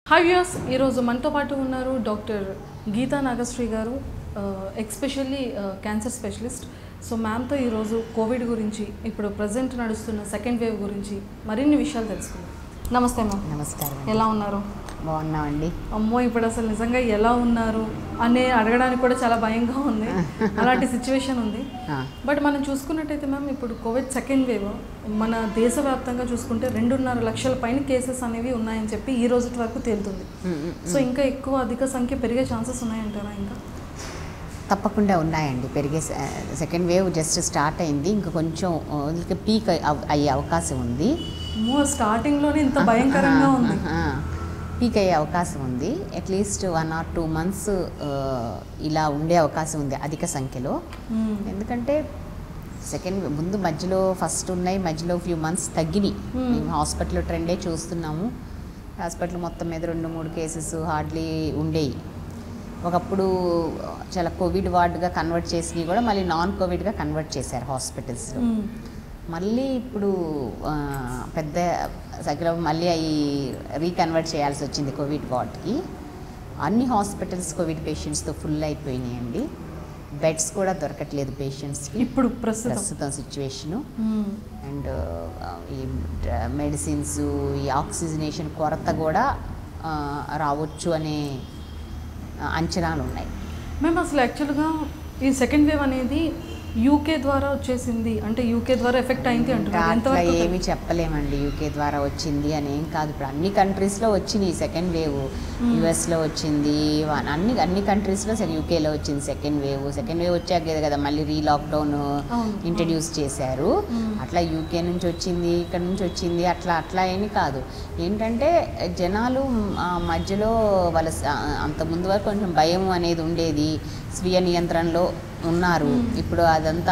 Hi views ఈరోజు మనతో పాటు ఉన్నారు డాక్టర్ గీతా నాగశ్రీ గారు ఎక్స్పెషల్లీ క్యాన్సర్ స్పెషలిస్ట్ సో మ్యామ్తో ఈరోజు కోవిడ్ గురించి ఇప్పుడు ప్రజెంట్ నడుస్తున్న సెకండ్ వేవ్ గురించి మరిన్ని విషయాలు తెలుసుకుందాం నమస్తే మ్యామ్ నమస్కారం అండి. ఎలా ఉన్నారు బాగున్నామండి అమ్మో ఇప్పుడు అసలు నిజంగా ఎలా ఉన్నారు అనే అడగడానికి కూడా చాలా భయంగా ఉంది అలాంటి సిచ్యువేషన్ ఉంది ఆ, బట్ మనం చూసుకున్నట్టయితే మ్యామ్ ఇప్పుడు కోవిడ్ సెకండ్ వేవ్ మన దేశవ్యాప్తంగా చూసుకుంటే రెండున్నర లక్షల పైన కేసెస్ అనేవి ఉన్నాయని చెప్పి ఈ రోజు వరకు తేలుతుంది ఉమ్, ఉమ్. సో ఇంకా ఎక్కువ అధిక సంఖ్య పెరిగే ఛాన్సెస్ ఉన్నాయంటారా ఇంకా తప్పకుండా ఉన్నాయండి పెరిగే స- సెకండ్ వేవ్ జస్ట్ స్టార్ట్ అయింది ఇంకా కొంచెం ఆ, పీక్ అవ్- అయ్యే అవకాశం ఉంది అమ్మో స్టార్టింగ్లోనే ఇంత భయంకరంగా ఉంది ఆ, పీక్ అయ్యే అవకాశం ఉంది at least one or two months ఇలా ఉండే అవకాశం ఉంది అధిక సంఖ్యలో మ్మ్. ఎందుకంటే సెకండ్ ముందు మధ్యలో ఫస్ట్ ఉన్నాయి మధ్యలో ఫ్యూ మంత్స్ తగ్గినాయి Hmm. మేము హాస్పిటల్ ట్రెండే చూస్తున్నాము హాస్పిటల్ మొత్తం మీద రెండు మూడు కేసెస్ హార్డ్లీ ఉండేవి ఒకప్పుడు చాలా కోవిడ్ వార్డుగా కన్వర్ట్ చేసినవి కూడా మళ్ళీ నాన్ కోవిడ్గా కన్వర్ట్ చేశారు హాస్పిటల్స్లో మ్మ్. మళ్ళీ ఇప్పుడు ఆ, పెద్ద సంఖ్యలో మళ్ళీ అవి రీకన్వర్ట్ చేయాల్సి వచ్చింది కోవిడ్ వార్డ్కి అన్ని హాస్పిటల్స్ కోవిడ్ పేషెంట్స్తో ఫుల్ అయిపోయినాయండి బెడ్స్ కూడా దొరకట్లేదు పేషెంట్స్కి ఇప్పుడు ప్రస్తుతం ప్రస్తుతం సిచ్యువేషను మ్మ్. అండ్ ఈ మెడిసిన్స్ ఈ ఆక్సిజనేషన్ కొరత కూడా ఆ, రావచ్చు అనే ఆ, అంచనాలు ఉన్నాయి మేము అసలు యాక్చువల్గా ఈ సెకండ్ వేవ్ అనేది యూకే ద్వారా వచ్చేసింది అంటే యూకే ద్వారా ఎఫెక్ట్ అయింది అంటున్నారు అట్లా ఎంతవరకు ఏమి చెప్పలేమండి యూకే ద్వారా వచ్చింది అని ఏం కాదు ఇప్పుడు అన్ని కంట్రీస్లో వచ్చింది సెకండ్ వేవ్ యుఎస్లో వచ్చింది వా- అన్ని అన్ని కంట్రీస్లో సరే యూకేలో వచ్చింది సెకండ్ వేవ్ సెకండ్ వేవ్ వచ్చాక కదా మళ్ళీ రీ లాక్డౌన్ అవును. ఇంట్రడ్యూస్ చేశారు మ్మ్. అట్లా యూకే నుంచి వచ్చింది ఇక్కడ నుంచి వచ్చింది అట్లా అట్లా ఏమి కాదు ఏంటంటే జనాలు ఆ మధ్యలో వాళ్ళ స- అంత ముందు వరకు కొంచెం భయం అనేది ఉండేది స్వీయ నియంత్రణలో ఉన్నారు ఇప్పుడు అదంతా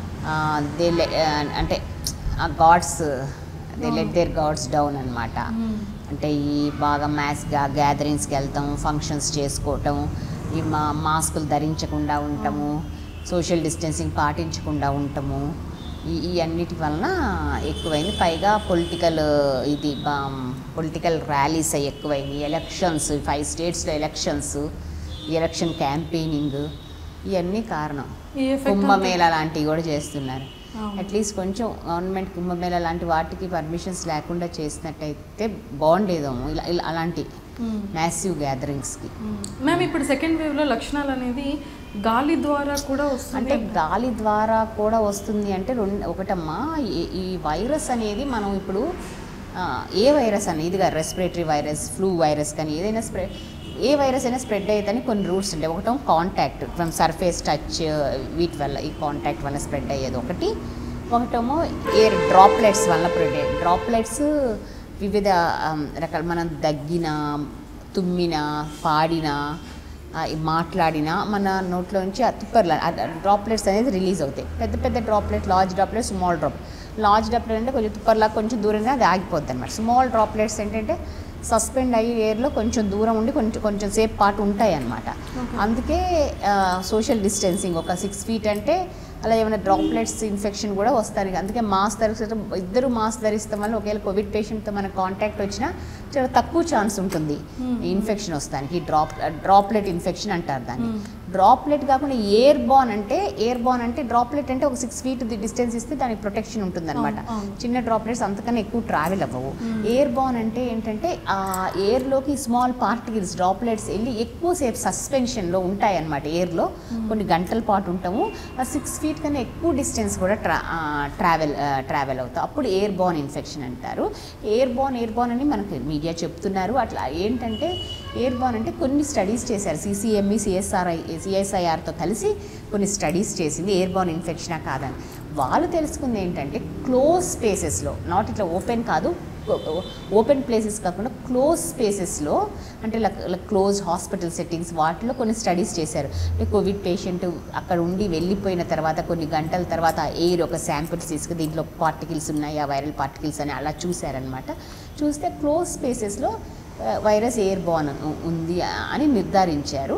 దే అంటే ఆ gods they let their gods down అనమాట మ్మ్. అంటే ఈ బాగా మ్యాథ్స్గా గ్యాదరింగ్స్కి వెళ్తాం ఫంక్షన్స్ చేసుకోవటం ఈ మా మాస్కులు ధరించకుండా ఉండటము సోషల్ డిస్టెన్సింగ్ పాటించకుండా ఉండటము ఈ ఈ అన్నిటి వలన ఎక్కువైంది పైగా పొలిటికల్ ఇది పొలిటికల్ ర్యాలీస్ అవి ఎక్కువైంది ఎలక్షన్స్ ఫైవ్ స్టేట్స్లో ఎలక్షన్స్ ఎలక్షన్ క్యాంపెయినింగ్ ఇవన్నీ కారణం ఈ ఎఫెక్ట్ కుంభమేళ లాంటివి కూడా చేస్తున్నారు అవును. అట్లీస్ట్ కొంచెం గవర్నమెంట్ కుంభమేళ లాంటి వాటికి పర్మిషన్స్ లేకుండా చేసినట్టయితే బాగుండేదేమో ఇలా ఇలా అలాంటి మ్మ్. మ్యాసివ్ గ్యాదరింగ్స్కి మ్యామ్ ఇప్పుడు సెకండ్ వేవ్లో లక్షణాలు అనేది గాలి ద్వారా కూడా వస్తుంది అంటే గాలి ద్వారా కూడా వస్తుంది అంటే రెండు ఒకటమ్మా ఈ- ఈ వైరస్ అనేది మనం ఇప్పుడు ఆ, ఏ వైరస్ అని ఇదిగా రెస్పిరేటరీ వైరస్ ఫ్లూ వైరస్ కానీ ఏదైనా స్ప్రె ఏ వైరస్ అయినా స్ప్రెడ్ అయ్యేదని కొన్ని రూట్స్ ఉంటాయి ఒకటం కాంటాక్ట్ ఫ్రమ్ సర్ఫేస్ టచ్ వీటి వల్ల ఈ కాంటాక్ట్ వల్ల స్ప్రెడ్ అయ్యేది ఒకటి ఒకటేమో ఎయిర్ డ్రాప్లెట్స్ వల్ల స్ప్రెడ్ అయ్యేది డ్రాప్లెట్స్ వివిధ ఆమ్, రకాల మనం దగ్గిన తుమ్మిన పాడిన ఆ, ఈ మాట్లాడినా మన నోట్లో నుంచి ఆ తుప్పర్ల డ్రాప్లెట్స్ అనేది రిలీజ్ అవుతాయి పెద్ద పెద్ద droplet large droplet small drop large droplet అంటే కొంచెం తుప్పర్లా కొంచెం దూరంగా అది ఆగిపోద్ది అనమాట స్మాల్ డ్రాప్లెట్స్ ఏంటంటే సస్పెండ్ అయ్యి ఎయిర్లో కొంచెం దూరం ఉండి కొంచెం కొంచెం సేపు పాటు ఉంటాయి అన్నమాట అందుకే సోషల్ డిస్టెన్సింగ్ ఒక సిక్స్ ఫీట్ అంటే అలా ఏమైనా డ్రాప్లెట్స్ ఇన్ఫెక్షన్ కూడా వస్తారు అందుకే మాస్క్ ధరిస్తే ఇద్దరు మాస్క్ ధరిస్తాం వల్ల ఒకవేళ కోవిడ్ పేషెంట్తో మన కాంటాక్ట్ వచ్చినా చాలా తక్కువ ఛాన్స్ ఉంటుంది ఇన్ఫెక్షన్ వస్తానికి డ్రాప్ డ్రాప్లెట్ ఇన్ఫెక్షన్ అంటారు దాన్ని డ్రాప్లెట్ కాకుండా ఎయిర్ బాన్ అంటే ఎయిర్ బాన్ అంటే డ్రాప్లెట్ అంటే ఒక సిక్స్ ఫీట్ డిస్టెన్స్ ఇస్తే దానికి ప్రొటెక్షన్ ఉంటుంది అనమాట అవును, అవును. చిన్న డ్రాప్లెట్స్ అంతకన్నా ఎక్కువ ట్రావెల్ అవ్వవు ఎయిర్ బాన్ అంటే ఏంటంటే ఆ ఎయిర్లోకి స్మాల్ పార్టికల్స్ డ్రాప్లెట్స్ వెళ్ళి ఎక్కువసేపు సస్పెన్షన్లో ఉంటాయి అన్నమాట ఎయిర్లో కొన్ని గంటల పాటు ఉంటాము ఆ సిక్స్ ఫీట్ కన్నా ఎక్కువ డిస్టెన్స్ కూడా ట్రా ట్రావెల్ ట్రావెల్ అవుతాం అప్పుడు ఎయిర్ బాన్ ఇన్ఫెక్షన్ అంటారు ఎయిర్ బాన్ ఎయిర్ బాన్ అని మనకి మీడియా చెప్తున్నారు అట్లా ఏంటంటే ఎయిర్ బాన్ అంటే కొన్ని స్టడీస్ చేశారు సిసిఎంఈ సిఎస్ఆర్ఐ సిఎస్ఐఆర్తో కలిసి కొన్ని స్టడీస్ చేసింది ఎయిర్ బాన్ ఇన్ఫెక్షనా కాదని వాళ్ళు తెలుసుకుంది ఏంటంటే క్లోజ్ స్పేసెస్లో నాట్ ఇట్లా ఓపెన్ కాదు ఓపెన్ ప్లేసెస్ కాకుండా క్లోజ్ స్పేసెస్లో అంటే క్లోజ్ హాస్పిటల్ సెట్టింగ్స్ వాటిలో కొన్ని స్టడీస్ చేశారు అంటే కోవిడ్ పేషెంట్ అక్కడ ఉండి వెళ్ళిపోయిన తర్వాత కొన్ని గంటల తర్వాత ఆ ఎయిర్ ఒక శాంపిల్స్ తీసుకుని దీంట్లో పార్టికల్స్ ఉన్నాయి ఆ వైరల్ పార్టికల్స్ అని అలా చూశారనమాట చూస్తే క్లోజ్ స్పేసెస్లో వైరస్ ఎయిర్ బాన్ ఉంది అని నిర్ధారించారు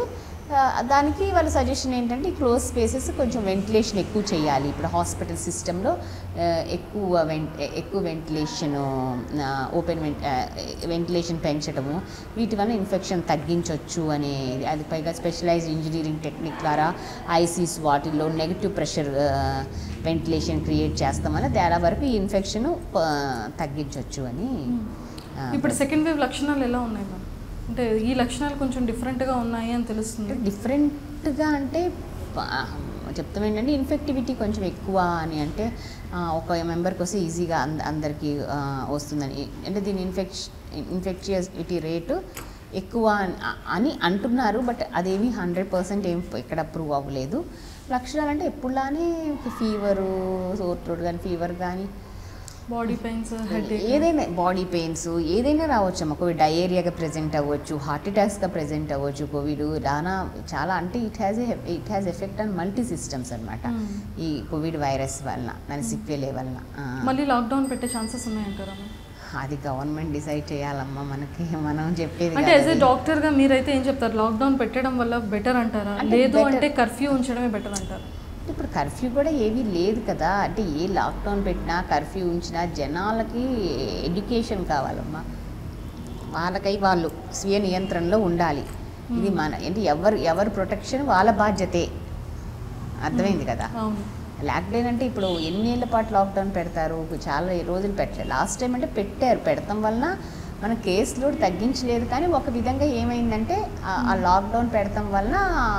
ఆ, దానికి వాళ్ళ సజెషన్ ఏంటంటే ఈ క్లోజ్ స్పేసెస్ కొంచెం వెంటిలేషన్ ఎక్కువ చేయాలి ఇప్పుడు హాస్పిటల్ సిస్టంలో ఎక్కువ వెంట్ ఎక్కువ వెంటిలేషన్ ఓపెన్ వెంట్ వెంటిలేషన్ పెంచడము వీటి వల్ల ఇన్ఫెక్షన్ తగ్గించవచ్చు అనేది అది పైగా స్పెషలైజ్డ్ ఇంజనీరింగ్ టెక్నిక్ ద్వారా ఐసీస్ వాటిల్లో నెగిటివ్ ప్రెషర్ వెంటిలేషన్ క్రియేట్ చేస్తాం వల్ల చాలా వరకు ఈ ఇన్ఫెక్షన్ తగ్గించవచ్చు అని ఆ, ఇప్పుడు సెకండ్ వేవ్ లక్షణాలు ఎలా ఉన్నాయి మ్యామ్ అంటే ఈ లక్షణాలు కొంచెం డిఫరెంట్గా ఉన్నాయి అని తెలుస్తుంది డిఫరెంట్గా అంటే ప- చెప్తాం ఏంటంటే ఇన్ఫెక్టివిటీ కొంచెం ఎక్కువ అని అంటే ఆ, ఒక మెంబర్కి వస్తే ఈజీగా అంద అందరికీ ఆ, వస్తుందని అంటే దీని ఇన్ఫెక్ష ఇన్ఫెక్షియసిటీ రేటు ఎక్కువ అని- అని అంటున్నారు బట్ అదేమి హండ్రెడ్ పర్సెంట్ ఏం ఎక్కడ ప్రూవ్ అవ్వలేదు లక్షణాలు అంటే ఎప్పుడులానే ఫీవరు సోర్ థ్రోట్ కానీ ఫీవర్ కానీ బాడీ పెయిన్స్ హెడ్ ఏదైనా బాడీ పెయిన్స్ ఏదైనా రావచ్చు అమ్మ కోవిడ్ డయేరియాగా ప్రెజెంట్ అవ్వచ్చు హార్ట్ అటాక్స్గా ప్రెజెంట్ అవ్వచ్చు కోవిడ్ దానా చాలా అంటే it has it has effect on multi systems అనమాట ఈ కోవిడ్ వైరస్ వలన దాని సిక్వెలే వలన ఆ, మళ్ళీ లాక్డౌన్ పెట్టే ఛాన్సెస్ ఉన్నాయంటారా మ్యామ్ అది గవర్నమెంట్ డిసైడ్ చేయాలమ్మా మనకి మనం చెప్పేది అంటే కాదు యాజ్ ఏ అది. డాక్టర్గా మీరైతే ఏం చెప్తారు లాక్డౌన్ పెట్టడం వల్ల బెటర్ అంటారా అంటే లేదు better- అంటే కర్ఫ్యూ ఉంచడమే బెటర్ అంటారు ఇప్పుడు కర్ఫ్యూ కూడా ఏమీ లేదు కదా అంటే ఏ లాక్డౌన్ పెట్టినా కర్ఫ్యూ ఉంచినా జనాలకి ఎడ్యుకేషన్ కావాలమ్మా వాళ్ళకై వాళ్ళు స్వీయ నియంత్రణలో ఉండాలి ఇది మన అంటే ఎవరు ఎవరు ప్రొటెక్షన్ వాళ్ళ బాధ్యతే అర్థమైంది కదా అవును లాక్డౌన్ అంటే ఇప్పుడు ఎన్నేళ్ల పాటు లాక్డౌన్ పెడతారు చాలా రోజులు పెట్టలేదు లాస్ట్ టైం అంటే పెట్టారు పెడతాం వలన మన కేసులు తగ్గించలేదు కానీ ఒక విధంగా ఏమైందంటే ఆ- ఆ లాక్డౌన్ పెడతాం వలన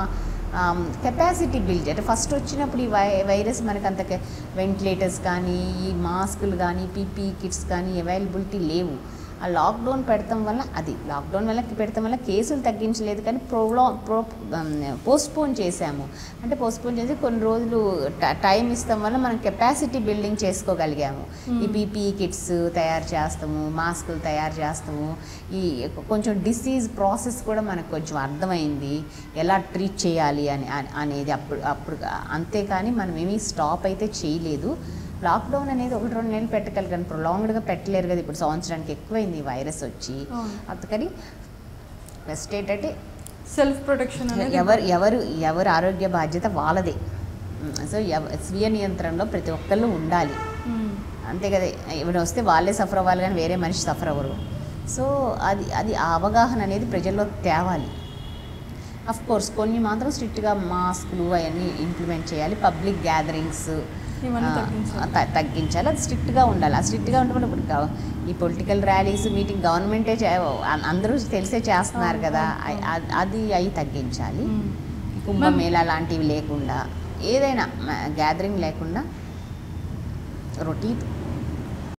కెపాసిటీ బిల్డ్ అంటే ఫస్ట్ వచ్చినప్పుడు ఈ వై వైరస్ మనకు అంత వెంటిలేటర్స్ కానీ ఈ మాస్కులు కానీ పీపీ కిట్స్ కానీ అవైలబిలిటీ లేవు ఆ లాక్డౌన్ పెడతాం వల్ల అది లాక్డౌన్ వల్ల పెడతాం వల్ల కేసులు తగ్గించలేదు కానీ ప్రోలా ప్రో పోస్ట్పోన్ చేశాము అంటే పోస్ట్పోన్ చేసి కొన్ని రోజులు ట- టైం ఇస్తాం వల్ల మనం కెపాసిటీ బిల్డింగ్ చేసుకోగలిగాము ఈ పీపీఈ కిట్స్ తయారు చేస్తాము మాస్కులు తయారు చేస్తాము ఈ కొంచెం డిసీజ్ ప్రాసెస్ కూడా మనకు కొంచెం అర్థమైంది ఎలా ట్రీట్ చేయాలి అని అని- అనేది అప్పుడు అప్పుడు అంతేకాని మనం ఏమీ స్టాప్ అయితే చేయలేదు లాక్డౌన్ అనేది ఒకటి రెండు నెలలు పెట్టగలిగాను ప్రొలాంగ్డ్గా పెట్టలేరు కదా ఇప్పుడు సంవత్సరానికి ఎక్కువైంది ఈ వైరస్ వచ్చి అవును. అందుకని బెస్ట్ ఏంటంటే సెల్ఫ్ ప్రొటెక్షన్ అనేది ఎవరు ఎవరు ఎవరు ఆరోగ్య బాధ్యత వాళ్ళదే సో ఎవ స్వీయ నియంత్రణలో ప్రతి ఒక్కళ్ళు ఉండాలి మ్మ్. అంతే కదా ఏమైనా వస్తే వాళ్ళే సఫర్ అవ్వాలి కానీ వేరే మనిషి సఫర్ అవ్వరు సో అది అది ఆ అవగాహన అనేది ప్రజల్లో తేవాలి అఫ్ కోర్స్ కొన్ని మాత్రం స్ట్రిక్ట్గా మాస్కులు అవన్నీ ఇంప్లిమెంట్ చేయాలి పబ్లిక్ గ్యాదరింగ్స్ ఇవన్నీ తగ్గించాలి. తగ్గించాలి అది స్ట్రిక్ట్గా ఉండాలి ఆ స్ట్రిక్ట్గా ఉంటే మనం ఇప్పుడు గవ- ఈ పొలిటికల్ ర్యాలీస్ మీటింగ్ గవర్నమెంటే చే- అం- అందరూ తెలిసే చేస్తున్నారు అవును, కదా అవును, అ- అ- అది అవి తగ్గించాలి మ్మ్. కుంభమేళా లాంటివి లేకుండా ఏదైనా గ్యాదరింగ్ లేకుండా రొటీన్